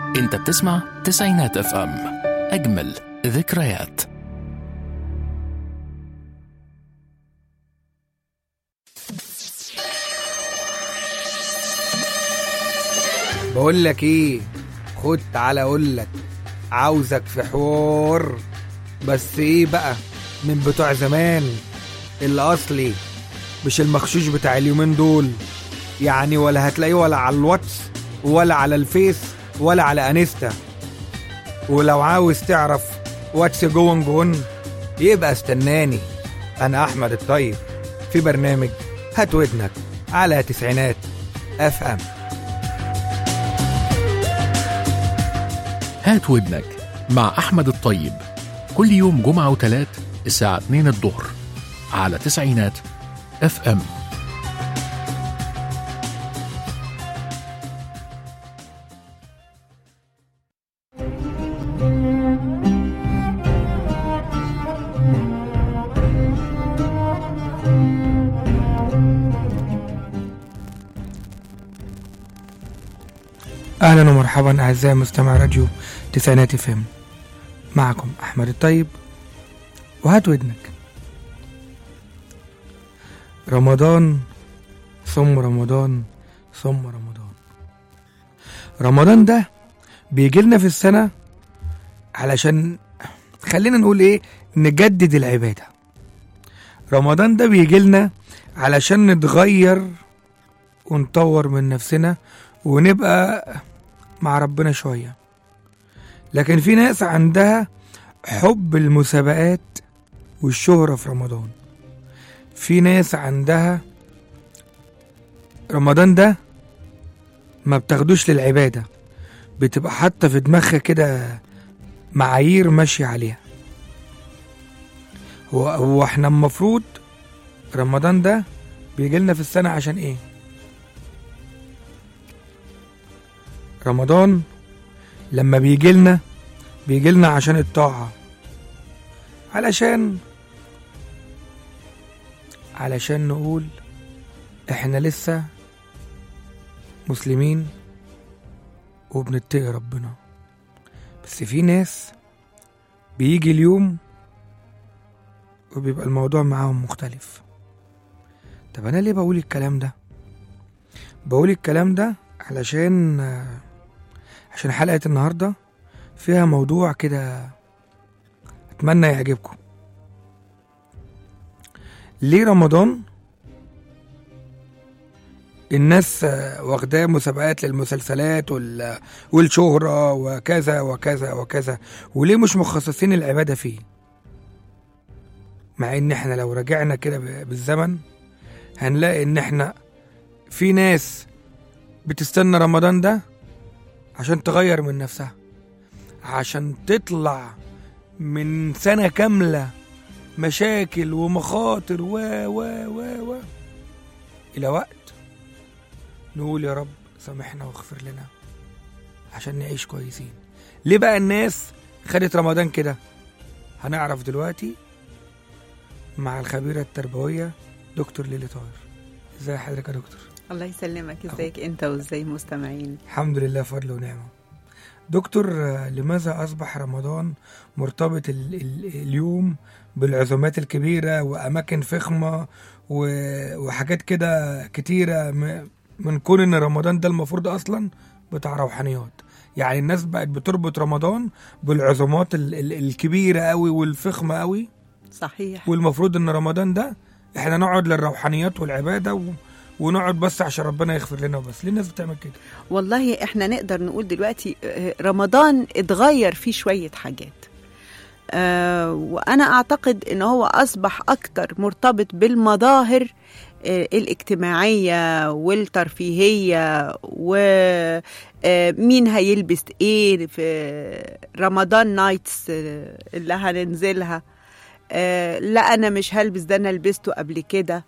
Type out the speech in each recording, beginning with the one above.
انت بتسمع تسعينات اف ام اجمل ذكريات بقول لك ايه خد تعالى اقول لك عاوزك في حوار بس ايه بقى من بتوع زمان الاصلي مش المخشوش بتاع اليومين دول يعني ولا هتلاقيه ولا على الواتس ولا على الفيس ولا على انستا ولو عاوز تعرف واتس جوين جون يبقى استناني انا احمد الطيب في برنامج هات ودنك على تسعينات اف ام هات ودنك مع احمد الطيب كل يوم جمعة وثلاث الساعة 2 الظهر على تسعينات اف ام اهلا ومرحبا اعزائي مستمع راديو تسعينات فم معكم احمد الطيب وهات ودنك رمضان ثم رمضان ثم رمضان رمضان ده بيجي لنا في السنة علشان خلينا نقول ايه نجدد العبادة رمضان ده بيجي لنا علشان نتغير ونطور من نفسنا ونبقى مع ربنا شوية لكن في ناس عندها حب المسابقات والشهرة في رمضان في ناس عندها رمضان ده ما بتاخدوش للعبادة بتبقى حاطة في دماغها كده معايير ماشية عليها هو, هو احنا المفروض رمضان ده بيجيلنا في السنة عشان ايه رمضان لما بيجيلنا بيجيلنا عشان الطاعة علشان علشان نقول احنا لسه مسلمين وبنتقي ربنا بس في ناس بيجي اليوم وبيبقى الموضوع معاهم مختلف طب انا ليه بقول الكلام ده بقول الكلام ده علشان عشان حلقة النهاردة فيها موضوع كده أتمنى يعجبكم ليه رمضان الناس واخداه مسابقات للمسلسلات وال... والشهرة وكذا وكذا وكذا وليه مش مخصصين العبادة فيه مع ان احنا لو رجعنا كده بالزمن هنلاقي ان احنا في ناس بتستنى رمضان ده عشان تغير من نفسها عشان تطلع من سنة كاملة مشاكل ومخاطر و و و و إلى وقت نقول يا رب سامحنا واغفر لنا عشان نعيش كويسين ليه بقى الناس خدت رمضان كده هنعرف دلوقتي مع الخبيرة التربوية دكتور ليلي طاهر ازي حضرتك يا دكتور الله يسلمك ازيك انت وازاي المستمعين الحمد لله فضل ونعمة دكتور لماذا أصبح رمضان مرتبط ال ال اليوم بالعزومات الكبيرة وأماكن فخمة وحاجات كده كتيرة من كون إن رمضان ده المفروض أصلا بتاع روحانيات يعني الناس بقت بتربط رمضان بالعزومات ال ال الكبيرة قوي والفخمة قوي صحيح والمفروض إن رمضان ده إحنا نقعد للروحانيات والعبادة و ونقعد بس عشان ربنا يغفر لنا وبس ليه الناس بتعمل كده والله احنا نقدر نقول دلوقتي رمضان اتغير فيه شوية حاجات آه وانا اعتقد ان هو اصبح اكتر مرتبط بالمظاهر آه الاجتماعية والترفيهية ومين هيلبس ايه في رمضان نايتس اللي هننزلها آه لا انا مش هلبس ده انا لبسته قبل كده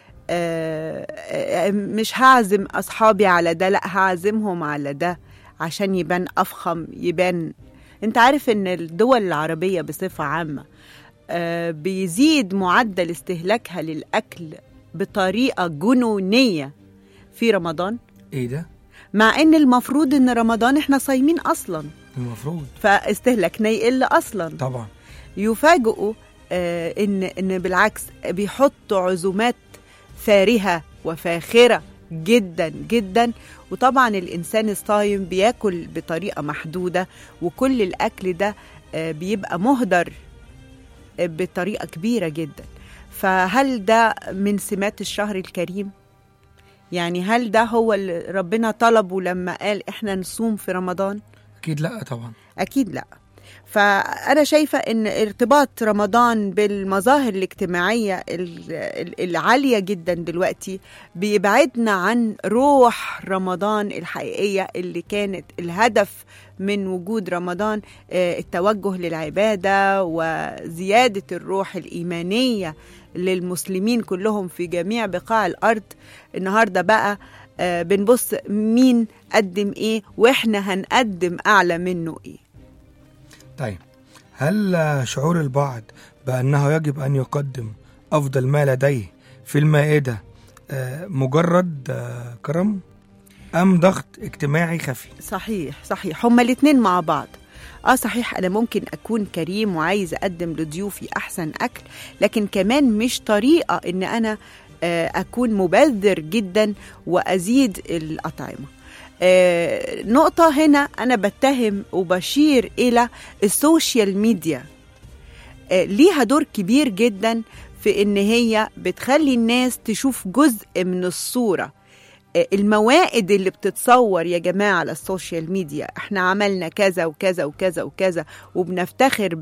مش هعزم أصحابي على ده لأ هعزمهم على ده عشان يبان أفخم يبان أنت عارف إن الدول العربية بصفة عامة بيزيد معدل استهلاكها للأكل بطريقة جنونية في رمضان ايه ده مع ان المفروض ان رمضان احنا صايمين اصلا المفروض فاستهلاكنا يقل اصلا طبعا يفاجئوا آه، ان ان بالعكس بيحطوا عزومات فارهه وفاخره جدا جدا وطبعا الانسان الصايم بياكل بطريقه محدوده وكل الاكل ده آه، بيبقى مهدر آه، بطريقه كبيره جدا فهل ده من سمات الشهر الكريم يعني هل ده هو اللي ربنا طلبه لما قال احنا نصوم في رمضان اكيد لا طبعا أكيد لا فأنا شايفة إن ارتباط رمضان بالمظاهر الاجتماعية ال- ال- العالية جدا دلوقتي بيبعدنا عن روح رمضان الحقيقية اللي كانت الهدف من وجود رمضان آه، التوجه للعبادة وزيادة الروح الإيمانية للمسلمين كلهم في جميع بقاع الأرض النهاردة بقى آه، بنبص مين قدم ايه واحنا هنقدم اعلى منه ايه طيب هل آه، شعور البعض بأنه يجب أن يقدم أفضل ما لديه في المائدة آه، مجرد آه، كرم أم ضغط اجتماعي خفي صحيح صحيح هما الاتنين مع بعض اه صحيح انا ممكن اكون كريم وعايز اقدم لضيوفي احسن اكل لكن كمان مش طريقه ان انا آه، اكون مبذر جدا وازيد الاطعمه آه، نقطة هنا أنا بتهم وبشير إلى السوشيال ميديا آه، ليها دور كبير جدا في إن هي بتخلي الناس تشوف جزء من الصورة آه، الموائد اللي بتتصور يا جماعة على السوشيال ميديا احنا عملنا كذا وكذا وكذا وكذا وبنفتخر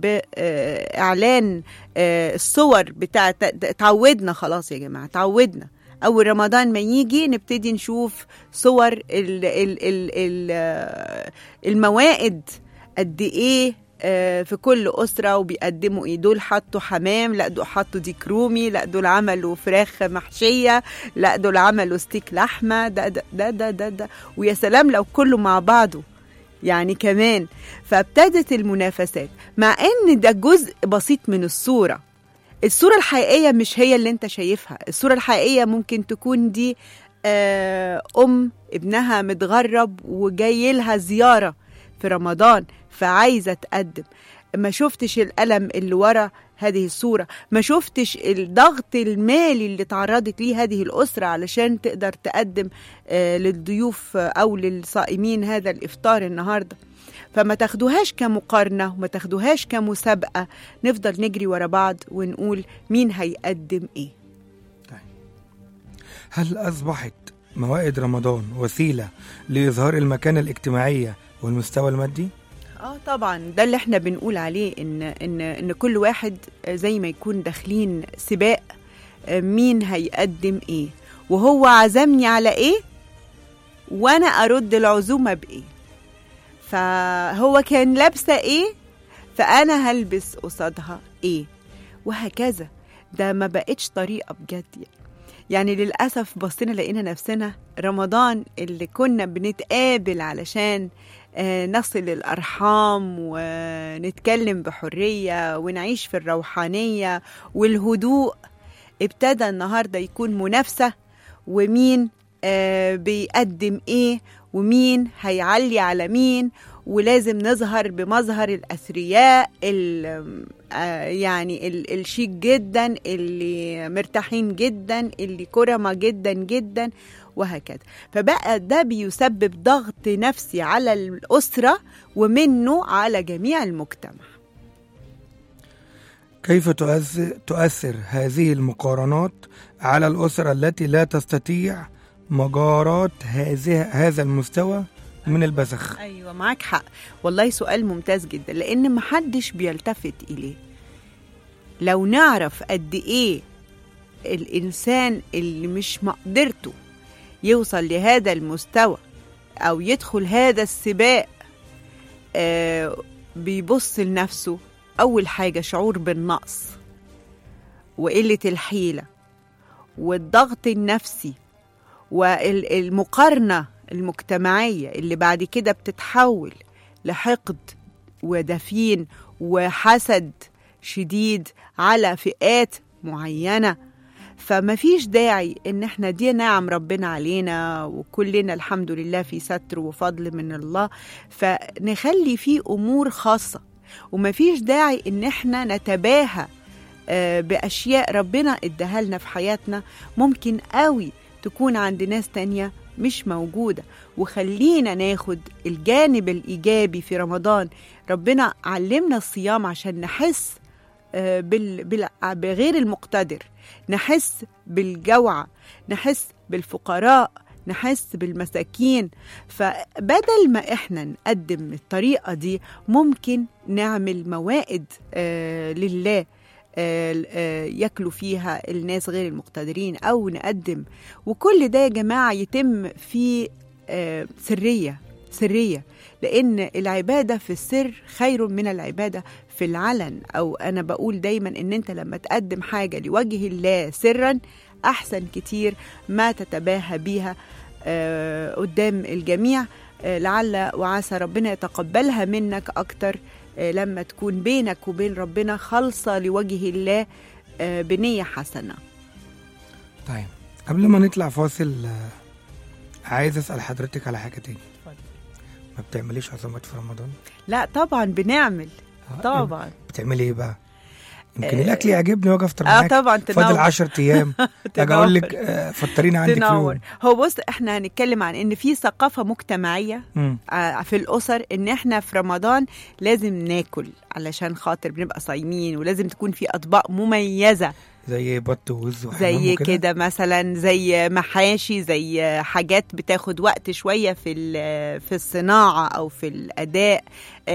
بإعلان الصور بتاعت اتعودنا خلاص يا جماعة اتعودنا أول رمضان ما يجي نبتدي نشوف صور ال ال ال ال آه، الموائد قد إيه آه، في كل أسرة وبيقدموا إيه دول حطوا حمام لا دول حطوا ديك رومي لا دول عملوا فراخ محشية لا دول عملوا ستيك لحمة ده ده ده ده, ده, ده. ويا سلام لو كله مع بعضه يعني كمان فابتدت المنافسات مع ان ده جزء بسيط من الصوره الصوره الحقيقيه مش هي اللي انت شايفها الصوره الحقيقيه ممكن تكون دي آه، ام ابنها متغرب وجاي لها زياره في رمضان فعايزه تقدم ما شفتش الألم اللي ورا هذه الصورة ما شفتش الضغط المالي اللي تعرضت ليه هذه الأسرة علشان تقدر تقدم آه، للضيوف آه، أو للصائمين هذا الإفطار النهاردة فما تاخدوهاش كمقارنة وما تاخدوهاش كمسابقة نفضل نجري ورا بعض ونقول مين هيقدم إيه هل أصبحت موائد رمضان وسيلة لإظهار المكانة الاجتماعية والمستوى المادي؟ اه طبعا ده اللي احنا بنقول عليه ان ان ان كل واحد زي ما يكون داخلين سباق آه، مين هيقدم ايه وهو عزمني على ايه وانا ارد العزومه بايه فهو كان لابسه ايه فانا هلبس قصادها ايه وهكذا ده ما بقتش طريقه بجد يعني يعني للأسف بصينا لقينا نفسنا رمضان اللي كنا بنتقابل علشان آه، نصل الأرحام ونتكلم بحرية ونعيش في الروحانية والهدوء ابتدى النهاردة يكون منافسة ومين آه، بيقدم ايه ومين هيعلي على مين ولازم نظهر بمظهر الأثرياء ال- آه، يعني ال- الشيك جدا اللي مرتاحين جدا اللي كرمة جدا جدا وهكذا فبقى ده بيسبب ضغط نفسي على الأسرة ومنه على جميع المجتمع كيف تؤثر, تؤثر هذه المقارنات على الأسرة التي لا تستطيع مجاراة هذه هذا المستوى من البذخ ايوه معاك حق والله سؤال ممتاز جدا لان محدش بيلتفت اليه لو نعرف قد ايه الانسان اللي مش مقدرته يوصل لهذا المستوى او يدخل هذا السباق آه بيبص لنفسه اول حاجه شعور بالنقص وقله الحيله والضغط النفسي والمقارنه المجتمعيه اللي بعد كده بتتحول لحقد ودفين وحسد شديد على فئات معينه فما فيش داعي ان احنا دي نعم ربنا علينا وكلنا الحمد لله في ستر وفضل من الله فنخلي فيه امور خاصه وما فيش داعي ان احنا نتباهى آه، باشياء ربنا اداها لنا في حياتنا ممكن قوي تكون عند ناس تانية مش موجودة وخلينا ناخد الجانب الإيجابي في رمضان ربنا علمنا الصيام عشان نحس آه، بال... بال... بغير المقتدر نحس بالجوع نحس بالفقراء نحس بالمساكين فبدل ما احنا نقدم الطريقة دي ممكن نعمل موائد آه لله آه، آه، ياكلوا فيها الناس غير المقتدرين او نقدم وكل ده يا جماعه يتم في آه، سريه سريه لان العباده في السر خير من العباده في العلن او انا بقول دايما ان انت لما تقدم حاجه لوجه الله سرا احسن كتير ما تتباهى بيها آه، قدام الجميع آه، لعل وعسى ربنا يتقبلها منك اكتر آه، لما تكون بينك وبين ربنا خالصه لوجه الله آه، بنيه حسنه طيب قبل ما نطلع فاصل آه، عايز اسال حضرتك على حاجه تاني ما بتعمليش عزومات في رمضان لا طبعا بنعمل آه، طبعا بتعملي ايه بقى يمكن آه، الاكل يعجبني واجي افطر اه معاك طبعا فاضل تنور 10 ايام اجي اقول لك آه، فطريني عندك تنور يوم هو بص احنا هنتكلم عن ان في ثقافه مجتمعيه مم. آه، في الاسر ان احنا في رمضان لازم ناكل علشان خاطر بنبقى صايمين ولازم تكون في اطباق مميزه زي بط ووز وحمام زي وكده كده مثلا زي محاشي زي حاجات بتاخد وقت شويه في ال- في الصناعه او في الاداء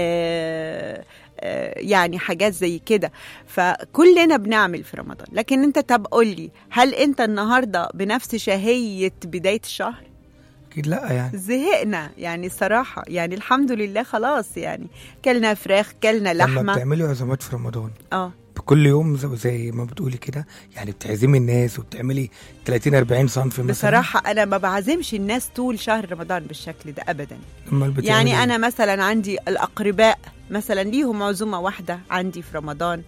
آه، آه، يعني حاجات زي كده فكلنا بنعمل في رمضان لكن انت طب قول لي هل انت النهارده بنفس شهيه بدايه الشهر اكيد لا يعني زهقنا يعني الصراحه يعني الحمد لله خلاص يعني كلنا فراخ كلنا لما لحمه بتعملي عزومات في رمضان اه بكل يوم زي, زي ما بتقولي كده يعني بتعزمي الناس وبتعملي 30 40 صنف مثلا بصراحه انا ما بعزمش الناس طول شهر رمضان بالشكل ده ابدا امال بتعملي يعني إيه؟ انا مثلا عندي الاقرباء مثلا ليهم عزومه واحده عندي في رمضان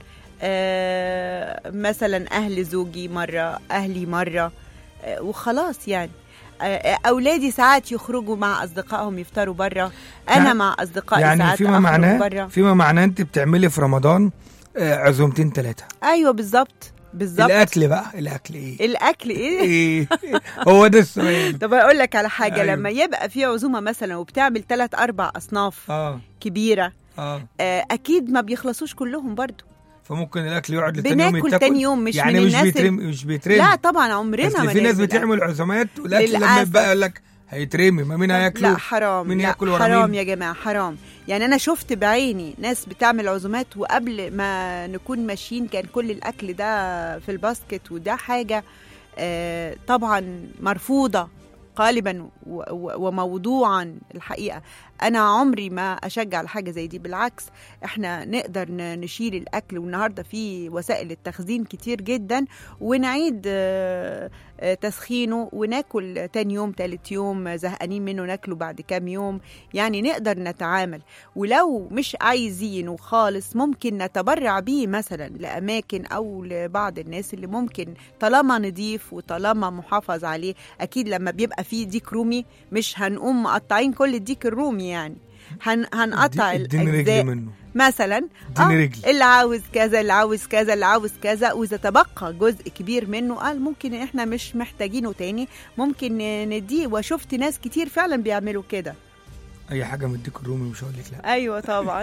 آه مثلا اهل زوجي مره اهلي مره آه وخلاص يعني آه اولادي ساعات يخرجوا مع اصدقائهم يفطروا بره انا يعني- مع اصدقائي يعني ساعات فيما أخرج معناه بره فيما معناه انت بتعملي في رمضان آه، عزومتين ثلاثه ايوه بالظبط بالظبط الاكل بقى الاكل ايه الاكل ايه ايه هو ده السؤال طب اقول لك على حاجه أيوة. لما يبقى في عزومه مثلا وبتعمل ثلاث اربع اصناف اه كبيره اه آه، اكيد ما بيخلصوش كلهم برضو فممكن الاكل يقعد لتاني يوم بناكل يتاكل تاني يوم مش يعني من مش الناس بيترمي مش بيترمي لا طبعا عمرنا اصل ما في ناس نعمل بتعمل عزومات والاكل لما للأسف. يبقى يقول لك هيترمي ما مين هياكله لا حرام مين لا ياكل ورا حرام مين؟ يا جماعه حرام يعني انا شفت بعيني ناس بتعمل عزومات وقبل ما نكون ماشيين كان كل الاكل ده في الباسكت وده حاجه آه، طبعا مرفوضه قالبا و- و- وموضوعا الحقيقه انا عمري ما اشجع الحاجه زي دي بالعكس احنا نقدر ن- نشيل الاكل والنهارده في وسائل التخزين كتير جدا ونعيد آه، آه، تسخينه وناكل تاني يوم تالت يوم زهقانين منه ناكله بعد كام يوم يعني نقدر نتعامل ولو مش عايزينه خالص ممكن نتبرع بيه مثلا لأماكن أو لبعض الناس اللي ممكن طالما نضيف وطالما محافظ عليه أكيد لما بيبقى فيه ديك رومي مش هنقوم مقطعين كل الديك الرومي يعني هن هنقطع ادي- اديني رجل الأجزاء منه مثلا اديني رجل اللي عاوز كذا اللي عاوز كذا اللي عاوز كذا واذا تبقى جزء كبير منه قال ممكن احنا مش محتاجينه تاني ممكن نديه وشفت ناس كتير فعلا بيعملوا كده اي حاجه من الديك الرومي مش هقول لك لا ايوه طبعا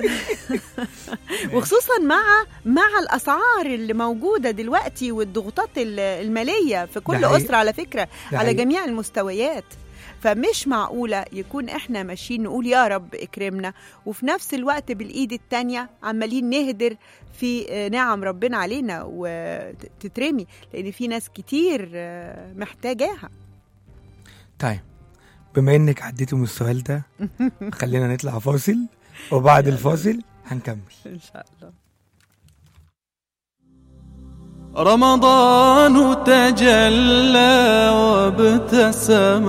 وخصوصا مع مع الاسعار اللي موجوده دلوقتي والضغوطات ال- الماليه في كل حقيقي. اسره على فكره ده على حقيقي. جميع المستويات فمش معقولة يكون احنا ماشيين نقول يا رب اكرمنا وفي نفس الوقت بالايد التانية عمالين نهدر في آه، نعم ربنا علينا وتترمي لان في ناس كتير آه، محتاجاها طيب بما انك عديتي من السؤال ده خلينا نطلع فاصل وبعد الفاصل هنكمل ان شاء الله رمضان تجلى وابتسم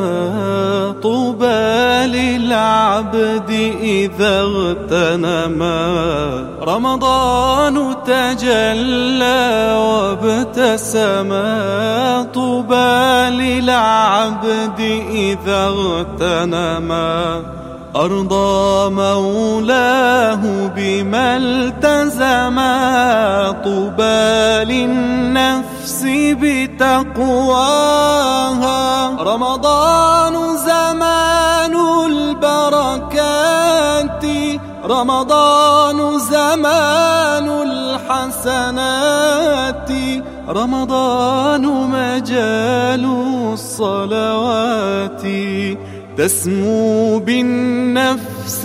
طوبى للعبد إذا اغتنما رمضان تجلى وابتسم طوبى للعبد إذا اغتنما أرضى مولاه بما التزم طوبى للنفس بتقواها رمضان زمان البركات رمضان زمان الحسنات رمضان مجال الصلوات تسمو بالنفس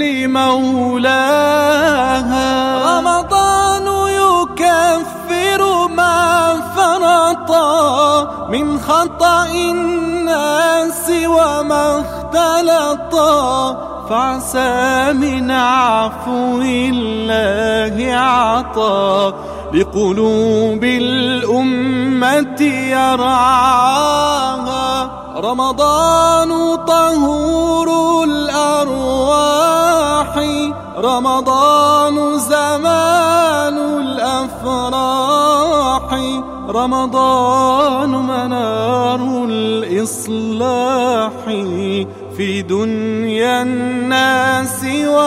لمولاها رمضان يكفر ما فرطا من خطأ الناس وما اختلطا فعسى من عفو الله عطا لقلوب الأمة يرعاها رمضان طهور الأرواح رمضان زمان الأفراح رمضان منار الإصلاح في دنيا الناس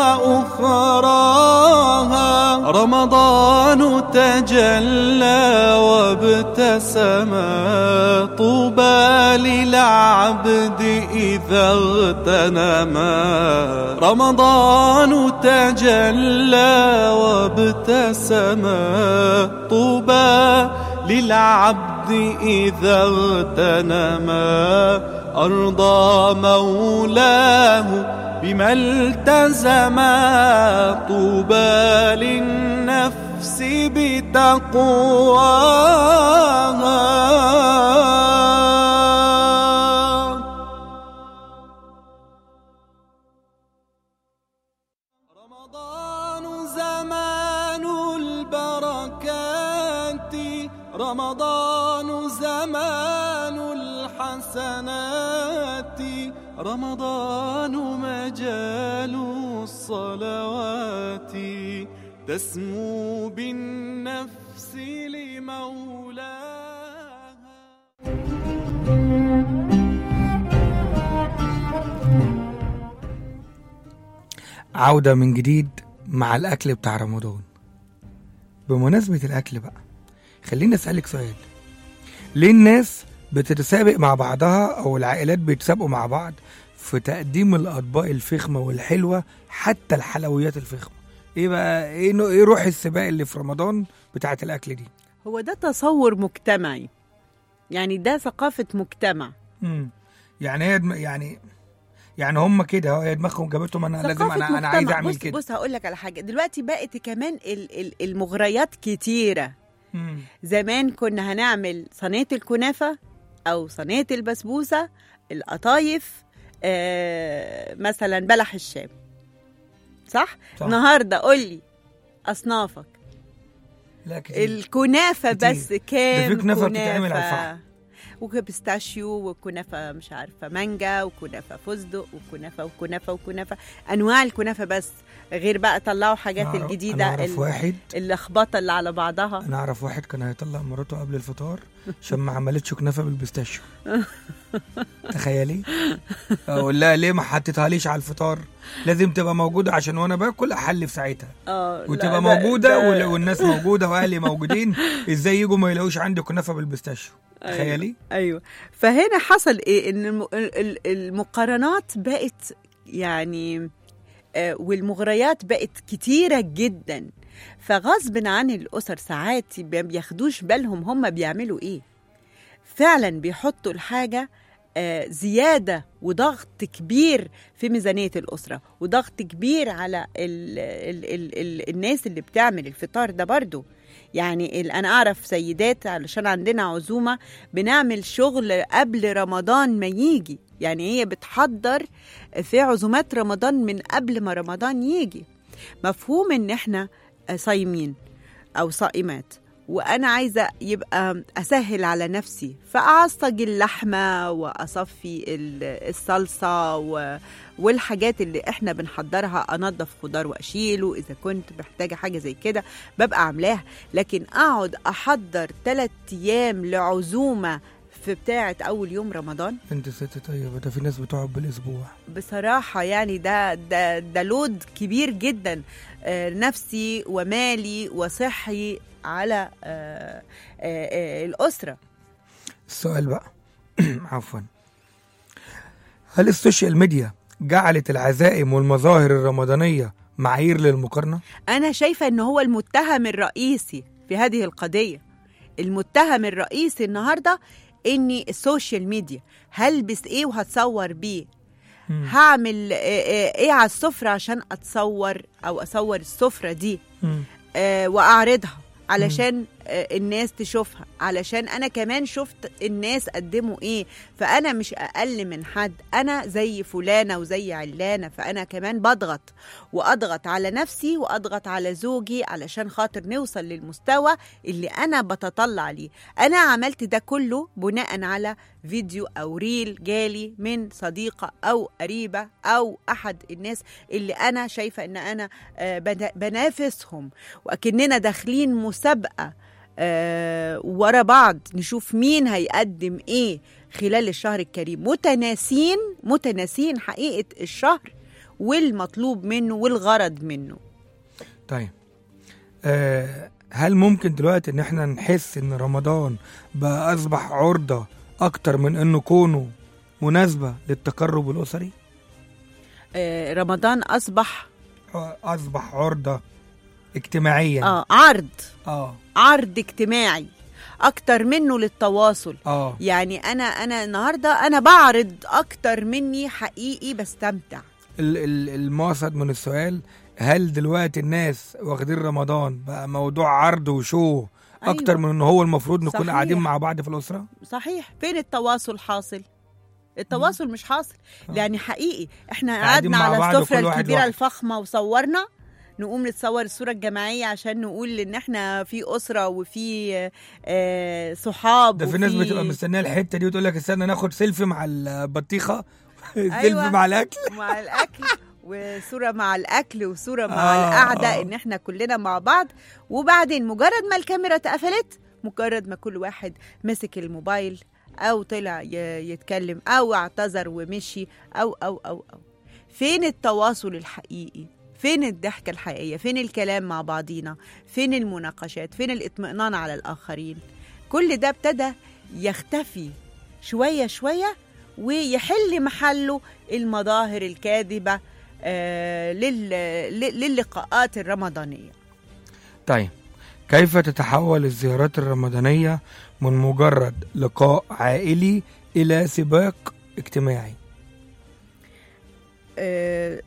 وأخراها رمضان تجلى وابتسم طوبى للعبد إذا اغتنما رمضان تجلى وابتسم طوبى للعبد إذا اغتنما أرضى مولاه بما التزم طوبى للنفس بتقواها رمضان زمان البركات رمضان زمان الحسنات رمضان مجال الصلوات تسمو بالنفس لمولاها عودة من جديد مع الأكل بتاع رمضان بمناسبة الأكل بقى خليني أسألك سؤال ليه الناس بتتسابق مع بعضها أو العائلات بيتسابقوا مع بعض في تقديم الأطباق الفخمة والحلوة حتى الحلويات الفخمة إيه بقى إيه, نوع- إيه روح السباق اللي في رمضان بتاعة الأكل دي هو ده تصور مجتمعي يعني ده ثقافة مجتمع مم. يعني هي دم... يعني يعني هم كده هو هي دماغهم جابتهم انا لازم ثقافة انا انا عايز مجتمع. اعمل بص كده بص هقول لك على حاجة دلوقتي بقت كمان ال- ال- المغريات كتيرة مم. زمان كنا هنعمل صينية الكنافة أو صينية البسبوسة القطايف آه مثلا بلح الشام صح؟ صح. النهاردة قول لي أصنافك لا كتير. الكنافة كتير. بس كام ده في كنافة بتتعمل على الفحم. وبيستاشيو وكنافة مش عارفة مانجا وكنافة فستق وكنافة وكنافة وكنافة أنواع الكنافة بس غير بقى طلعوا حاجات أنا أعرف- الجديدة انا اعرف ال- واحد اللخبطة اللي على بعضها انا اعرف واحد كان هيطلق مراته قبل الفطار عشان ما عملتش كنافه بالبيستاشيو تخيلي اقول لها ليه ما حطيتهاليش على الفطار لازم تبقى موجوده عشان وانا باكل احل في ساعتها اه لا، وتبقى ده- موجوده ده- وال- والناس موجوده واهلي موجودين ازاي يجوا ما يلاقوش عندي كنافه بالبيستاشيو تخيلي ايوه فهنا حصل ايه ان الم- ال- ال- المقارنات بقت يعني آه، والمغريات بقت كتيرة جدا فغصب عن الأسر ساعات ما بياخدوش بالهم هم بيعملوا إيه فعلا بيحطوا الحاجة آه، زيادة وضغط كبير في ميزانية الأسرة وضغط كبير على ال ال ال ال الناس اللي بتعمل الفطار ده برضو يعني ال- أنا أعرف سيدات علشان عندنا عزومة بنعمل شغل قبل رمضان ما يجي يعني هي بتحضر في عزومات رمضان من قبل ما رمضان يجي مفهوم ان احنا صايمين او صائمات وانا عايزه يبقى اسهل على نفسي فاعصج اللحمه واصفي ال- الصلصه و... والحاجات اللي احنا بنحضرها انضف خضار واشيله اذا كنت محتاجه حاجه زي كده ببقى عاملاها لكن اقعد احضر ثلاث ايام لعزومه في بتاعه اول يوم رمضان انت ست طيبه ده في ناس بتقعد بالاسبوع بصراحة يعني ده ده ده لود كبير جدا آه، نفسي ومالي وصحي على آه، آه، آه، الأسرة السؤال بقى عفوا هل السوشيال ميديا جعلت العزائم والمظاهر الرمضانيه معايير للمقارنه أنا شايفة إن هو المتهم الرئيسي في هذه القضية المتهم الرئيسي النهاردة إني السوشيال ميديا هلبس إيه وهتصور بيه مم. هعمل آه، آه، إيه على السفرة عشان أتصور أو أصور السفرة دي مم. آه، واعرضها علشان آه، الناس تشوفها علشان انا كمان شفت الناس قدموا ايه فانا مش اقل من حد انا زي فلانه وزي علانه فانا كمان بضغط واضغط على نفسي واضغط على زوجي علشان خاطر نوصل للمستوى اللي انا بتطلع ليه انا عملت ده كله بناء على فيديو او ريل جالي من صديقه او قريبه او احد الناس اللي انا شايفه ان انا آه، بنا- بنافسهم واكننا داخلين مسابقه آه، ورا بعض نشوف مين هيقدم ايه خلال الشهر الكريم متناسين متناسين حقيقه الشهر والمطلوب منه والغرض منه طيب آه هل ممكن دلوقتي ان احنا نحس ان رمضان بقى اصبح عرضه اكتر من انه كونه مناسبه للتقرب الاسري آه، رمضان اصبح اصبح عرضه اجتماعيا اه عرض اه عرض اجتماعي اكتر منه للتواصل اه يعني انا انا النهارده انا بعرض اكتر مني حقيقي بستمتع ال- ال- المقصد من السؤال هل دلوقتي الناس واخدين رمضان بقى موضوع عرض وشو اكتر أيوة. من ان هو المفروض نكون صحيح. قاعدين مع بعض في الاسره صحيح فين التواصل حاصل التواصل مش حاصل آه. يعني حقيقي احنا قاعدين قعدنا مع على بعض السفره وكل واحد الكبيره واحد. الفخمه وصورنا نقوم نتصور الصوره الجماعيه عشان نقول ان احنا في اسره وفي آه، صحاب ده في ناس وفي- بتبقى مستنيه الحته دي وتقول لك استنى ناخد سيلفي مع البطيخه سيلفي أيوة. مع الاكل مع الاكل وصوره مع الاكل وصوره مع آه، القعده آه. ان احنا كلنا مع بعض وبعدين مجرد ما الكاميرا اتقفلت مجرد ما كل واحد مسك الموبايل او طلع ي- يتكلم او اعتذر ومشي او او او او فين التواصل الحقيقي فين الضحكة الحقيقية فين الكلام مع بعضينا فين المناقشات فين الاطمئنان على الآخرين كل ده ابتدى يختفي شوية شوية ويحل محله المظاهر الكاذبة آه، لل- لل- للقاءات الرمضانية طيب كيف تتحول الزيارات الرمضانيه من مجرد لقاء عائلي الى سباق اجتماعي آه،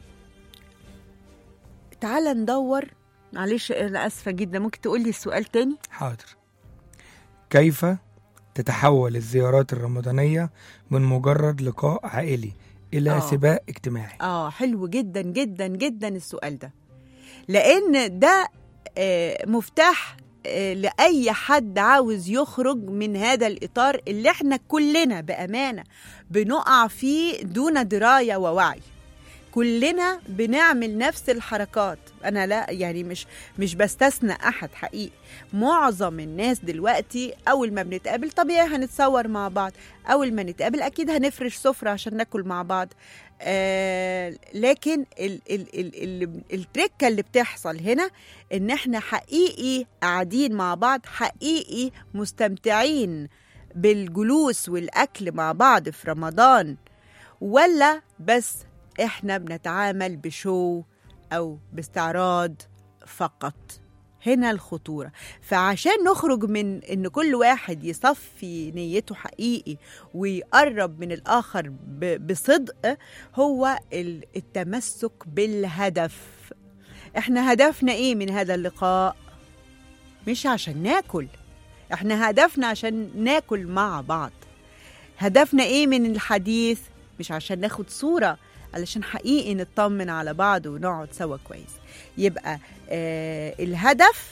تعال ندور معلش انا اسفه جدا ممكن تقول لي السؤال تاني حاضر كيف تتحول الزيارات الرمضانيه من مجرد لقاء عائلي الى آه. سباق اجتماعي اه حلو جدا جدا جدا السؤال ده لان ده آه، مفتاح آه، لاي حد عاوز يخرج من هذا الاطار اللي احنا كلنا بامانه بنقع فيه دون درايه ووعي كلنا بنعمل نفس الحركات انا لا يعني مش مش بستثنى احد حقيقي معظم الناس دلوقتي اول ما بنتقابل طبيعي هنتصور مع بعض اول ما نتقابل اكيد هنفرش سفره عشان ناكل مع بعض آه لكن ال ال ال ال التركه اللي بتحصل هنا ان احنا حقيقي قاعدين مع بعض حقيقي مستمتعين بالجلوس والاكل مع بعض في رمضان ولا بس احنا بنتعامل بشو او باستعراض فقط هنا الخطورة فعشان نخرج من ان كل واحد يصفي نيته حقيقي ويقرب من الاخر ب- بصدق هو ال- التمسك بالهدف احنا هدفنا ايه من هذا اللقاء مش عشان ناكل احنا هدفنا عشان ناكل مع بعض هدفنا ايه من الحديث مش عشان ناخد صورة علشان حقيقي نطمن على بعض ونقعد سوا كويس يبقى آه الهدف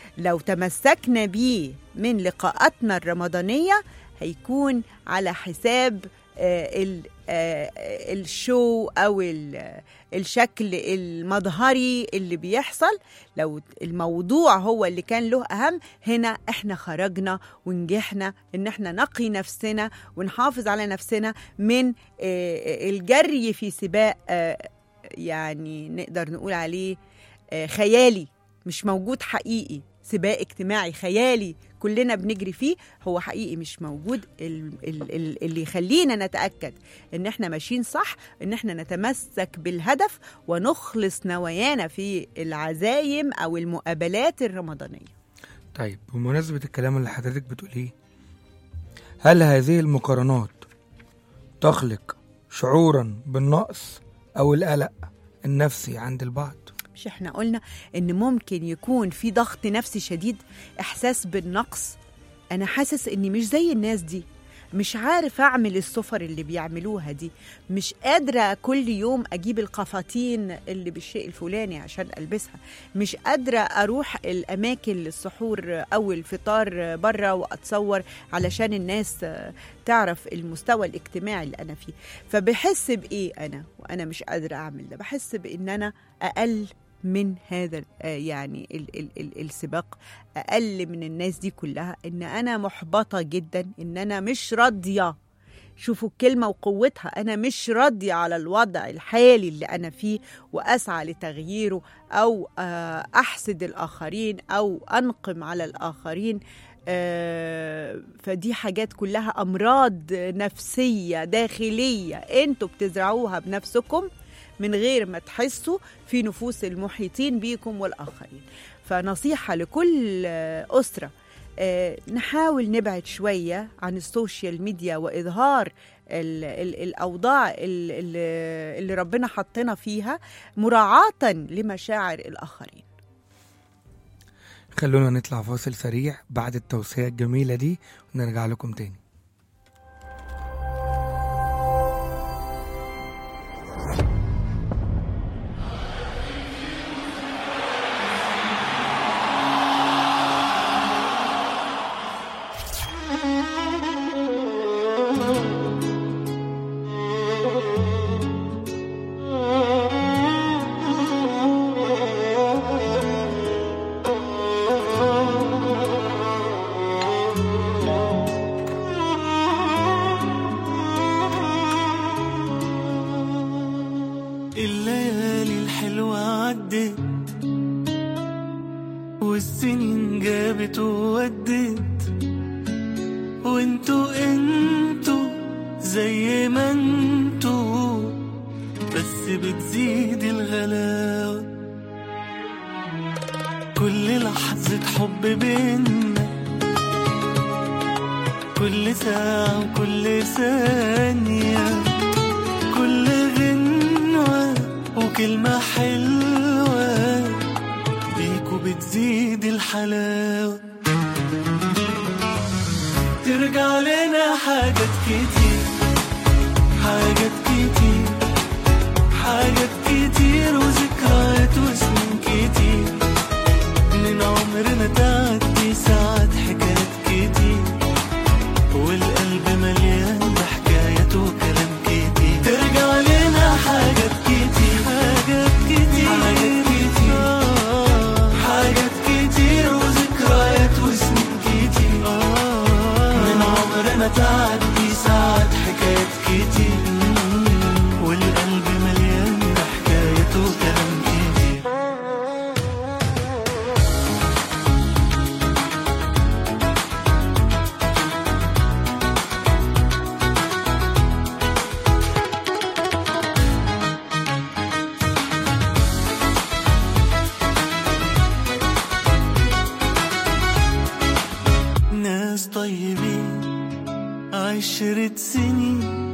لو تمسكنا بيه من لقاءاتنا الرمضانية هيكون على حساب آه، ال- آه، الشو أو ال- الشكل المظهري اللي بيحصل لو الموضوع هو اللي كان له أهم هنا احنا خرجنا ونجحنا ان احنا نقي نفسنا ونحافظ على نفسنا من آه، الجري في سباق آه، يعني نقدر نقول عليه آه، خيالي مش موجود حقيقي سباق اجتماعي خيالي كلنا بنجري فيه هو حقيقي مش موجود ال- ال- ال- اللي يخلينا نتأكد ان احنا ماشيين صح ان احنا نتمسك بالهدف ونخلص نوايانا في العزايم او المقابلات الرمضانية طيب بمناسبة الكلام اللي حضرتك بتقوليه هل هذه المقارنات تخلق شعورا بالنقص أو القلق النفسي عند البعض؟ مش احنا قلنا ان ممكن يكون في ضغط نفسي شديد احساس بالنقص انا حاسس اني مش زي الناس دي مش عارف اعمل السفر اللي بيعملوها دي مش قادرة كل يوم اجيب القفاطين اللي بالشيء الفلاني عشان البسها مش قادرة اروح الاماكن للسحور او الفطار بره واتصور علشان الناس تعرف المستوى الاجتماعي اللي انا فيه فبحس بايه انا وانا مش قادرة اعمل ده بحس بان انا اقل من هذا آه، يعني ال ال ال السباق اقل من الناس دي كلها ان انا محبطه جدا ان انا مش راضيه شوفوا الكلمه وقوتها انا مش راضيه على الوضع الحالي اللي انا فيه واسعى لتغييره او آه، احسد الاخرين او انقم على الاخرين آه، فدي حاجات كلها امراض نفسيه داخليه انتوا بتزرعوها بنفسكم من غير ما تحسوا في نفوس المحيطين بيكم والآخرين فنصيحة لكل آه، أسرة آه، نحاول نبعد شوية عن السوشيال ميديا وإظهار ال ال الأوضاع ال- ال- اللي ربنا حطنا فيها مراعاة لمشاعر الآخرين خلونا نطلع فاصل سريع بعد التوصية الجميلة دي ونرجع لكم تاني الليالي الحلوة عدت والسنين جابت وودت وانتوا انتوا زي ما انتوا بس بتزيد الغلاوة كل لحظة حب بينا كل ساعة وكل ثانية كل غنوة وكلمة حلوة بيكوا بتزيد الحلاوة ترجع لنا حاجات كتير حاجات كتير حاجات كتير وذكريات وسنين كتير من عمرنا تعدي ساعات حكايات كتير والقلب مليان بحكايات وكلام كتير ترجع لنا حاجات كتير حاجات كتير حاجات كتير حاجات كتير وذكريات وسنين كتير من عمرنا تعدي ساعات حكايات كتير والقلب مليان بحكايات وكلام كتير ناس طيبين عشرة سنين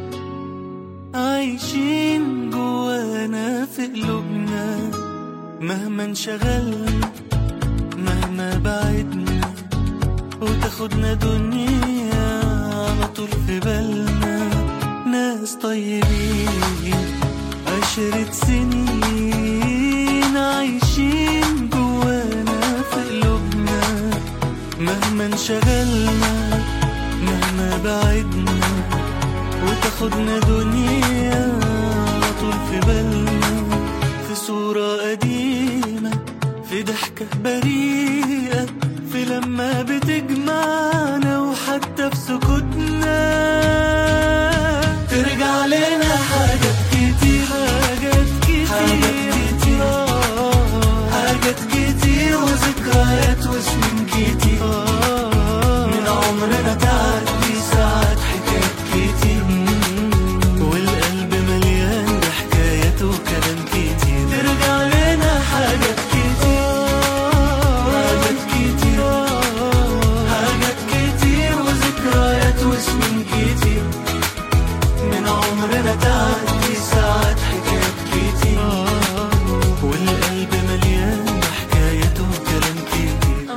عايشين جوانا في قلوبنا مهما انشغلنا مهما بعدنا وتاخدنا دنيا على طول في بالنا ناس طيبين عشرة سنين عايشين جوانا في قلوبنا مهما انشغلنا مهما بعدنا وتاخدنا دنيا على طول في بالنا في صورة قديمة في ضحكة بريئة في لما بتجمعنا وحتى في سكوتنا ترجع لنا حاجات كتير حاجات كتير حاجات كتير حاجات كتير وذكريات وسنين كتير من عمرنا تعدي ساعات حكايات كتير والقلب مليان بحكايات وكلام كتير ترجع لنا حاجات كتير حاجات كتير حاجات كتير وذكريات وسنين كتير من عمرنا تعدي ساعات حكايات كتير والقلب مليان بحكايات وكلام كتير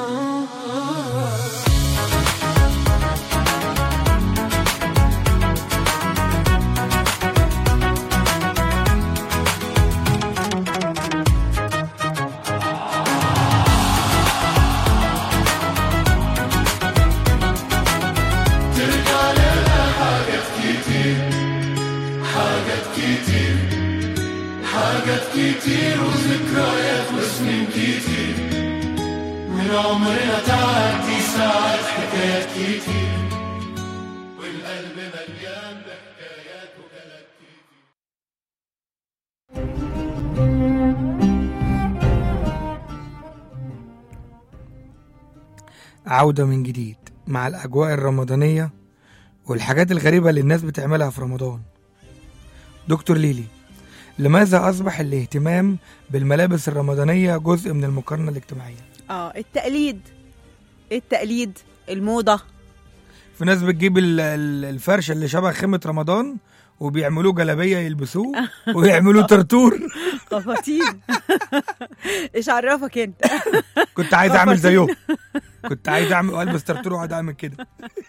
عودة من جديد مع الأجواء الرمضانية والحاجات الغريبة اللي الناس بتعملها في رمضان دكتور ليلي لماذا أصبح الاهتمام بالملابس الرمضانية جزء من المقارنة الاجتماعية؟ اه التقليد التقليد الموضة في ناس بتجيب ال- ال- الفرش اللي شبه خيمة رمضان وبيعملوه جلابية يلبسوه ويعملوا ترتور قفاطين ايش عرفك انت كنت عايز اعمل زيهم كنت عايز اعمل والبس ترتور واقعد اعمل كده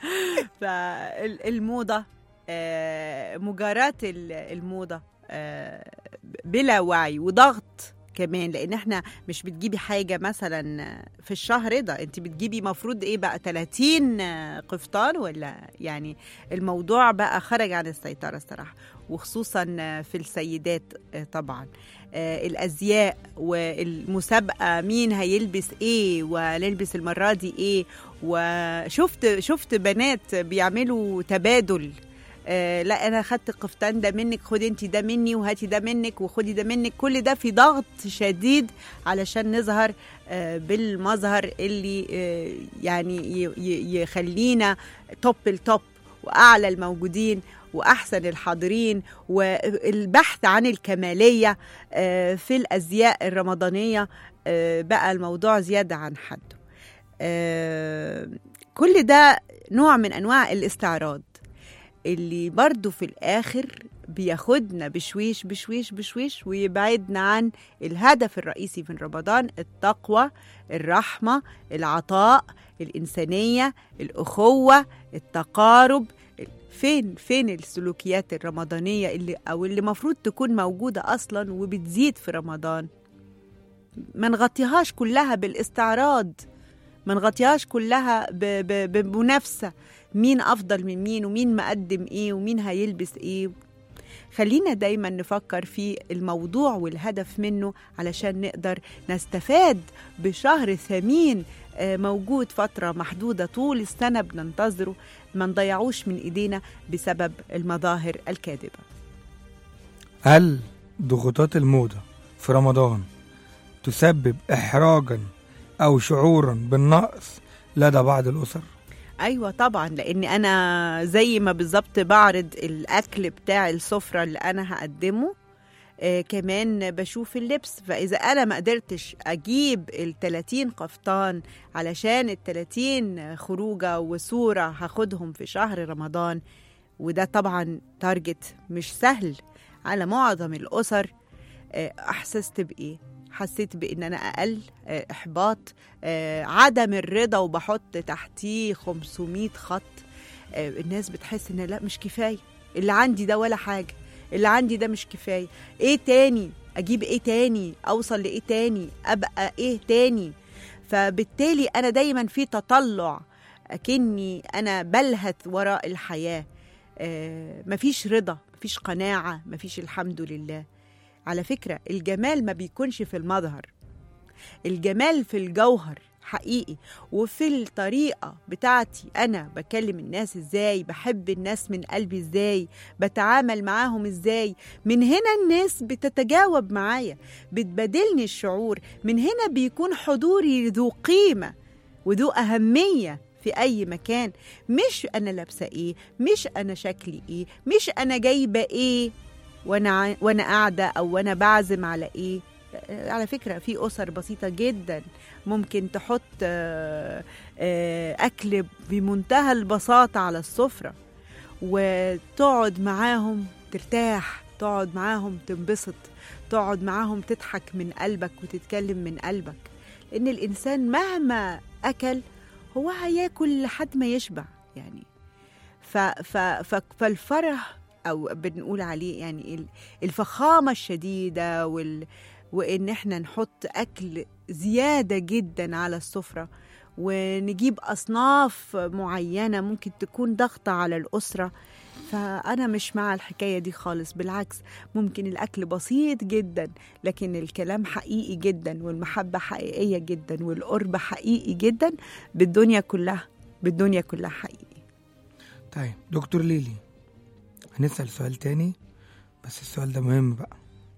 فالموضة آه، مجاراة ال- الموضة آه، بلا وعي وضغط كمان لان احنا مش بتجيبي حاجه مثلا في الشهر ده انت بتجيبي مفروض ايه بقى 30 قفطان ولا يعني الموضوع بقى خرج عن السيطره الصراحه وخصوصا في السيدات آه، طبعا آه، الازياء والمسابقه مين هيلبس ايه ونلبس المره دي ايه وشفت شفت بنات بيعملوا تبادل آه لا انا خدت القفطان ده منك خدي انت ده مني وهاتي ده منك وخدي ده منك كل ده في ضغط شديد علشان نظهر آه بالمظهر اللي آه يعني ي- ي- يخلينا توب التوب واعلى الموجودين واحسن الحاضرين والبحث عن الكماليه آه في الازياء الرمضانيه آه بقى الموضوع زياده عن حده آه كل ده نوع من انواع الاستعراض اللي برضو في الآخر بياخدنا بشويش بشويش بشويش ويبعدنا عن الهدف الرئيسي من رمضان التقوى الرحمة العطاء الإنسانية الأخوة التقارب فين فين السلوكيات الرمضانية اللي أو اللي مفروض تكون موجودة أصلا وبتزيد في رمضان ما نغطيهاش كلها بالاستعراض ما نغطيهاش كلها ب- ب- بمنافسة مين أفضل من مين ومين مقدم إيه ومين هيلبس إيه خلينا دايما نفكر في الموضوع والهدف منه علشان نقدر نستفاد بشهر ثمين آه، موجود فترة محدودة طول السنة بننتظره ما نضيعوش من إيدينا بسبب المظاهر الكاذبة هل ضغوطات الموضة في رمضان تسبب إحراجا أو شعورا بالنقص لدى بعض الأسر؟ ايوه طبعا لان انا زي ما بالظبط بعرض الاكل بتاع السفره اللي انا هقدمه آه كمان بشوف اللبس فاذا انا ما قدرتش اجيب ال 30 قفطان علشان ال 30 خروجه وصوره هاخدهم في شهر رمضان وده طبعا تارجت مش سهل على معظم الاسر آه احسست بايه حسيت بان انا اقل آه، احباط آه، عدم الرضا وبحط تحتيه 500 خط آه، الناس بتحس ان لا مش كفايه اللي عندي ده ولا حاجه اللي عندي ده مش كفايه ايه تاني اجيب ايه تاني اوصل لايه تاني ابقى ايه تاني فبالتالي انا دايما في تطلع اكني انا بلهث وراء الحياه آه، مفيش رضا مفيش قناعه مفيش الحمد لله على فكره الجمال ما بيكونش في المظهر الجمال في الجوهر حقيقي وفي الطريقة بتاعتي أنا بكلم الناس إزاي بحب الناس من قلبي إزاي بتعامل معاهم إزاي من هنا الناس بتتجاوب معايا بتبادلني الشعور من هنا بيكون حضوري ذو قيمة وذو أهمية في أي مكان مش أنا لابسة إيه مش أنا شكلي إيه مش أنا جايبة إيه وأنا ع- وأنا قاعدة أو وأنا بعزم على إيه على فكرة في أسر بسيطة جدا ممكن تحط آه، آه، أكل بمنتهى البساطة على السفرة وتقعد معاهم ترتاح تقعد معاهم تنبسط تقعد معاهم تضحك من قلبك وتتكلم من قلبك لأن الإنسان مهما أكل هو هياكل لحد ما يشبع يعني ف ف ف فالفرح أو بنقول عليه يعني ال- الفخامة الشديدة وال وإن إحنا نحط أكل زيادة جدا على السفرة ونجيب أصناف معينة ممكن تكون ضغطة على الأسرة فأنا مش مع الحكاية دي خالص بالعكس ممكن الأكل بسيط جدا لكن الكلام حقيقي جدا والمحبة حقيقية جدا والقرب حقيقي جدا بالدنيا كلها بالدنيا كلها حقيقي طيب دكتور ليلي هنسأل سؤال تاني بس السؤال ده مهم بقى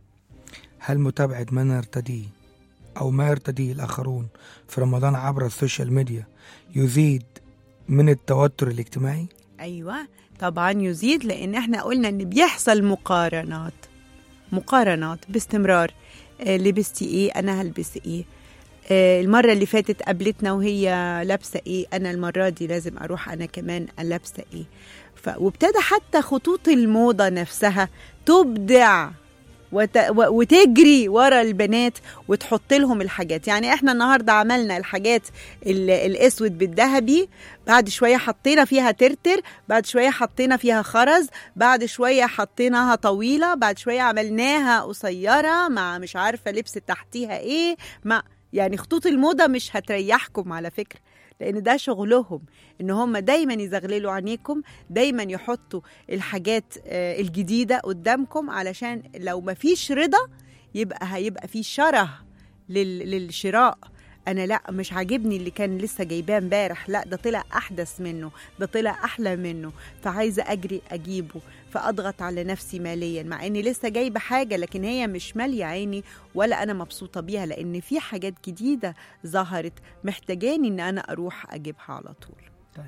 هل متابعة ما نرتديه أو ما يرتديه الآخرون في رمضان عبر السوشيال ميديا يزيد من التوتر الاجتماعي؟ ايوه طبعا يزيد لان احنا قلنا ان بيحصل مقارنات مقارنات باستمرار آه لبستي ايه انا هلبس ايه آه المرة اللي فاتت قابلتنا وهي لابسة ايه انا المرة دي لازم اروح انا كمان لابسة ايه ف... وابتدى حتى خطوط الموضة نفسها تبدع وت... و... وتجري ورا البنات وتحط لهم الحاجات يعني احنا النهارده عملنا الحاجات ال... الاسود بالذهبي بعد شويه حطينا فيها ترتر بعد شويه حطينا فيها خرز بعد شويه حطيناها طويله بعد شويه عملناها قصيره مع مش عارفه لبس تحتيها ايه مع يعني خطوط الموضه مش هتريحكم على فكره لان ده شغلهم ان هم دايما يزغللوا عينيكم دايما يحطوا الحاجات آه، الجديده قدامكم علشان لو ما فيش رضا يبقى هيبقى في شره لل- للشراء انا لا مش عاجبني اللي كان لسه جايباه امبارح لا ده طلع احدث منه ده طلع احلى منه فعايزه اجري اجيبه فاضغط على نفسي ماليا مع اني لسه جايبه حاجه لكن هي مش ماليه عيني ولا انا مبسوطه بيها لان في حاجات جديده ظهرت محتاجاني ان انا اروح اجيبها على طول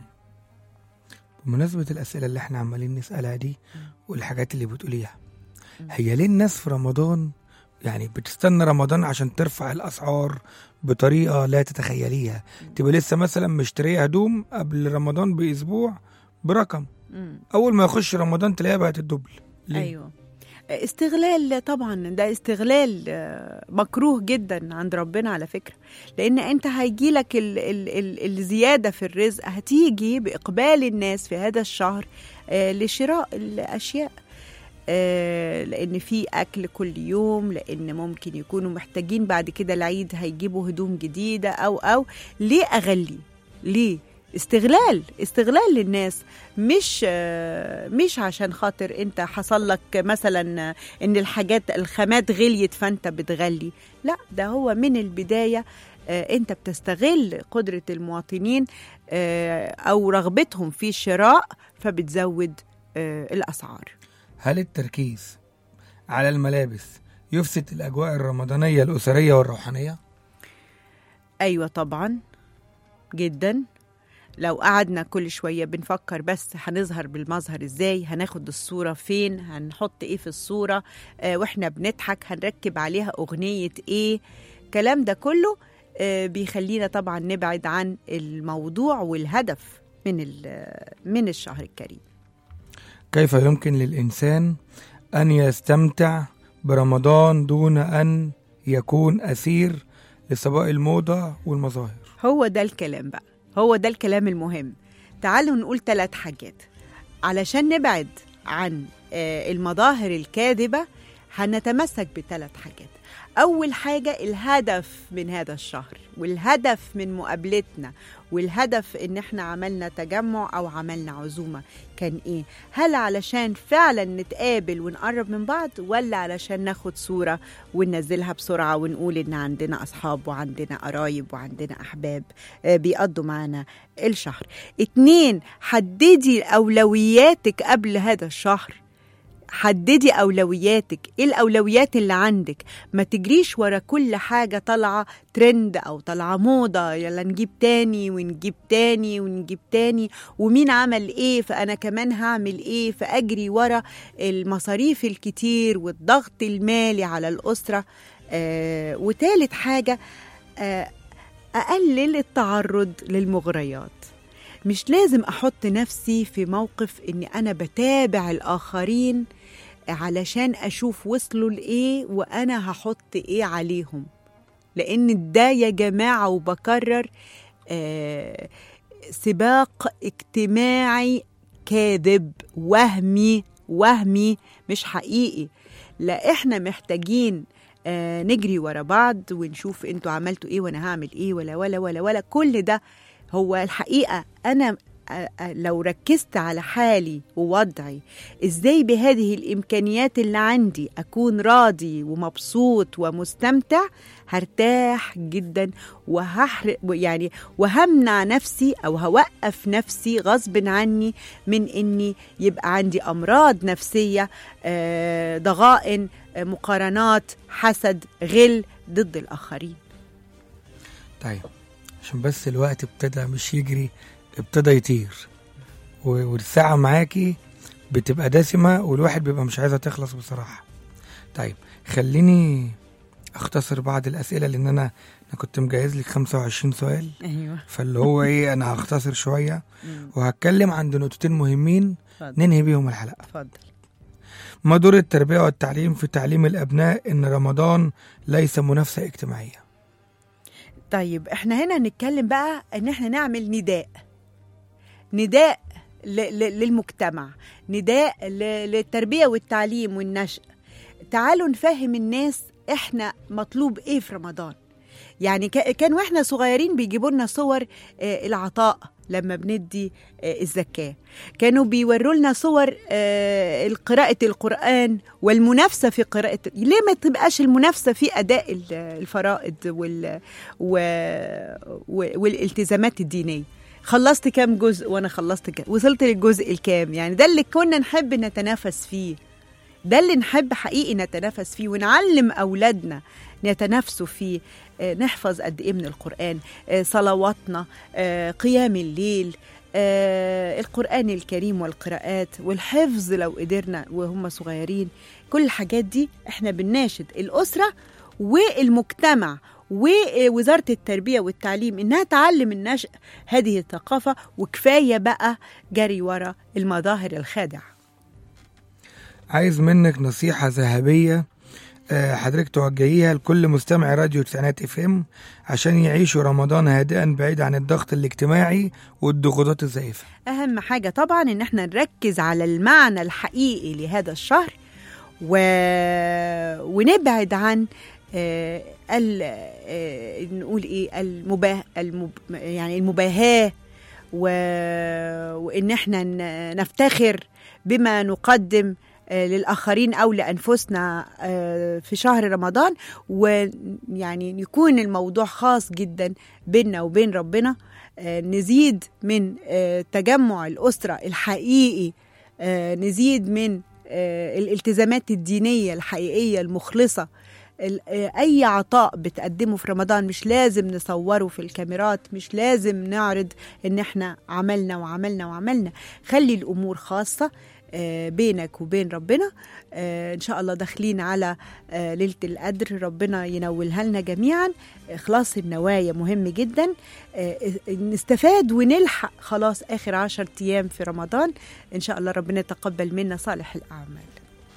بمناسبة الأسئلة اللي احنا عمالين نسألها دي والحاجات اللي بتقوليها هي ليه الناس في رمضان يعني بتستنى رمضان عشان ترفع الأسعار بطريقة لا تتخيليها تبقى لسه مثلا مشترية هدوم قبل رمضان بأسبوع برقم مم. أول ما يخش رمضان تلاقيها بقت الدبل ليه؟ ايوه استغلال طبعا ده استغلال آه، مكروه جدا عند ربنا على فكره لان انت هيجيلك ال ال ال الزياده في الرزق هتيجي باقبال الناس في هذا الشهر آه، لشراء الاشياء آه، لان في اكل كل يوم لان ممكن يكونوا محتاجين بعد كده العيد هيجيبوا هدوم جديده او او ليه اغلي ليه استغلال استغلال للناس مش آه، مش عشان خاطر انت حصل لك مثلا آه، ان الحاجات الخامات غليت فانت بتغلي لا ده هو من البدايه آه، انت بتستغل قدره المواطنين آه، او رغبتهم في الشراء فبتزود آه، الاسعار هل التركيز على الملابس يفسد الأجواء الرمضانية الأسرية والروحانية؟ ايوه طبعا جدا لو قعدنا كل شوية بنفكر بس هنظهر بالمظهر ازاي هناخد الصورة فين هنحط ايه في الصورة آه واحنا بنضحك هنركب عليها اغنية ايه الكلام ده كله آه بيخلينا طبعا نبعد عن الموضوع والهدف من ال- من الشهر الكريم كيف يمكن للإنسان أن يستمتع برمضان دون أن يكون أسير لسباق الموضة والمظاهر هو ده الكلام بقى هو ده الكلام المهم تعالوا نقول ثلاث حاجات علشان نبعد عن آه، المظاهر الكاذبة هنتمسك بثلاث حاجات أول حاجة الهدف من هذا الشهر والهدف من مقابلتنا والهدف إن إحنا عملنا تجمع أو عملنا عزومة كان إيه؟ هل علشان فعلا نتقابل ونقرب من بعض ولا علشان ناخد صورة وننزلها بسرعة ونقول إن عندنا أصحاب وعندنا قرايب وعندنا أحباب آه، بيقضوا معانا الشهر اتنين حددي أولوياتك قبل هذا الشهر حددي أولوياتك إيه الأولويات اللي عندك ما تجريش ورا كل حاجة طالعة ترند أو طالعة موضة يلا نجيب تاني ونجيب تاني ونجيب تاني ومين عمل إيه فأنا كمان هعمل إيه فأجري ورا المصاريف الكتير والضغط المالي على الأسرة آه وتالت حاجة آه أقلل التعرض للمغريات مش لازم أحط نفسي في موقف إني أنا بتابع الآخرين علشان أشوف وصلوا لإيه وأنا هحط إيه عليهم لأن ده يا جماعة وبكرر آه سباق اجتماعي كاذب وهمي وهمي مش حقيقي لا احنا محتاجين آه نجري ورا بعض ونشوف انتوا عملتوا ايه وانا هعمل ايه ولا ولا ولا ولا كل ده هو الحقيقة أنا آه، آه، لو ركزت على حالي ووضعي ازاي بهذه الامكانيات اللي عندي اكون راضي ومبسوط ومستمتع هرتاح جدا وهحرق يعني وهمنع نفسي او هوقف نفسي غصب عني من اني يبقى عندي امراض نفسيه آه، ضغائن آه، مقارنات حسد غل ضد الاخرين طيب عشان بس الوقت ابتدى مش يجري ابتدى يطير و- والساعة معاكي بتبقى دسمة والواحد بيبقى مش عايزها تخلص بصراحة طيب خليني اختصر بعض الأسئلة لأن أنا أنا كنت مجهز لك 25 سؤال ايوه فاللي هو إيه أنا هختصر شوية وهتكلم عند نقطتين مهمين اتفضل ننهي بيهم الحلقة اتفضل ما دور التربية والتعليم في تعليم الأبناء إن رمضان ليس منافسة اجتماعية طيب احنا هنا هنتكلم بقى ان احنا نعمل نداء نداء ل- ل- للمجتمع نداء ل- للتربية والتعليم والنشء تعالوا نفهم الناس احنا مطلوب ايه في رمضان يعني كا- كان واحنا صغيرين بيجيبوا لنا صور آه، العطاء لما بندي آه، الزكاة كانوا بيوروا لنا صور آه، قراءة القرآن والمنافسة في قراءة ليه ما تبقاش المنافسة في أداء ال- الفرائض وال... و... و... والالتزامات الدينية خلصت كام جزء وانا خلصت كام وصلت للجزء الكام يعني ده اللي كنا نحب نتنافس فيه ده اللي نحب حقيقي نتنافس فيه ونعلم أولادنا يتنافسوا فيه آه، نحفظ قد إيه من القرآن آه، صلواتنا آه، قيام الليل آه، القرآن الكريم والقراءات والحفظ لو قدرنا وهم صغيرين كل الحاجات دي احنا بنناشد الأسرة والمجتمع ووزارة التربية والتعليم إنها تعلم النشء هذه الثقافة وكفاية بقى جري ورا المظاهر الخادعة عايز منك نصيحة ذهبية آه، حضرتك توجهيها لكل مستمع راديو تسعينات اف ام عشان يعيشوا رمضان هادئا بعيد عن الضغط الاجتماعي والضغوطات الزائفة أهم حاجة طبعا إن احنا نركز على المعنى الحقيقي لهذا الشهر و... ونبعد عن آه، ال... آه، نقول إيه المباه... المب... يعني المباهاة و... وإن احنا ن- نفتخر بما نقدم آه، للآخرين أو لأنفسنا آه، في شهر رمضان ويعني يكون الموضوع خاص جدا بيننا وبين ربنا آه، نزيد من آه، تجمع الأسرة الحقيقي آه، نزيد من آه، الالتزامات الدينية الحقيقية المخلصة ال- آه، أي عطاء بتقدمه في رمضان مش لازم نصوره في الكاميرات مش لازم نعرض إن إحنا عملنا وعملنا وعملنا خلي الأمور خاصة آه، بينك وبين ربنا آه، إن شاء الله داخلين على آه، ليلة القدر ربنا ينولها لنا جميعا إخلاص النوايا مهم جدا آه، نستفاد ونلحق خلاص آخر عشر أيام في رمضان إن شاء الله ربنا يتقبل منا صالح الأعمال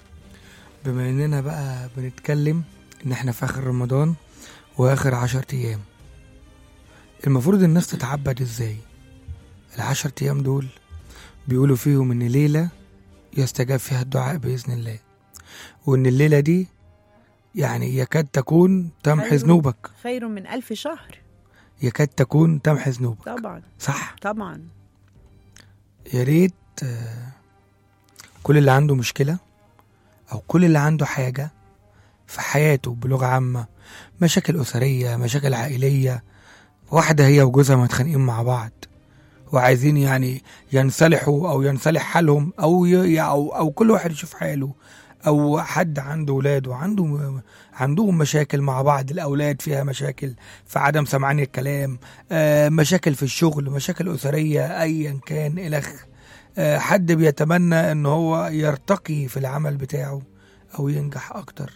بما اننا بقى بنتكلم ان احنا في اخر رمضان واخر عشر ايام المفروض الناس تتعبد ازاي العشر ايام دول بيقولوا فيهم ان ليلة يستجاب فيها الدعاء بإذن الله وان الليلة دي يعني يكاد تكون تمحي خير. ذنوبك خير من ألف شهر يكاد تكون تمحي ذنوبك طبعا صح طبعا يا ريت آه، كل اللي عنده مشكلة أو كل اللي عنده حاجة في حياته بلغة عامة مشاكل أسرية مشاكل عائلية واحدة هي وجوزها متخانقين مع بعض وعايزين يعني ينصلحوا أو ينصلح حالهم أو ي... أو أو كل واحد يشوف حاله أو حد عنده ولاد وعنده عندهم مشاكل مع بعض الأولاد فيها مشاكل في عدم سمعان الكلام آه، مشاكل في الشغل مشاكل أسرية أيا كان إلخ آه، حد بيتمنى ان هو يرتقي في العمل بتاعه او ينجح اكتر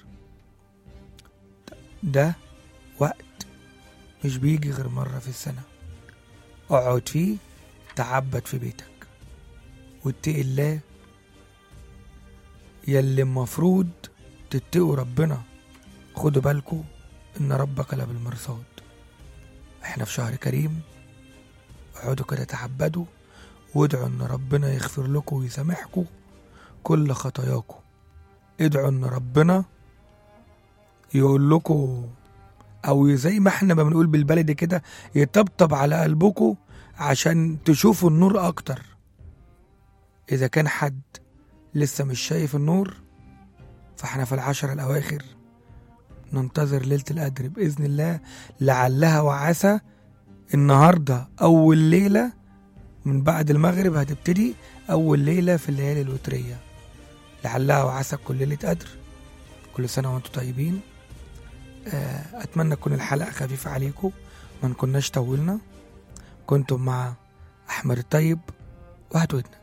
ده وقت مش بيجي غير مرة في السنة اقعد فيه تعبد في بيتك واتقي الله يلي المفروض تتقوا ربنا خدوا بالكوا ان ربك لبالمرصاد احنا في شهر كريم اقعدوا كده تعبدوا وادعوا ان ربنا يغفر لكم ويسامحكم كل خطاياكم ادعوا ان ربنا يقول لكم او زي ما احنا ما بنقول بالبلدي كده يطبطب على قلبكم عشان تشوفوا النور اكتر اذا كان حد لسه مش شايف النور فاحنا في العشر الاواخر ننتظر ليلة القدر بإذن الله لعلها وعسى النهاردة أول ليلة من بعد المغرب هتبتدي أول ليلة في الليالي الوترية لعلها وعسى كل ليلة قدر كل سنة وأنتم طيبين آه، أتمنى تكون الحلقة خفيفة عليكم ما نكوناش طولنا كنتم مع أحمد الطيب وهات ودنك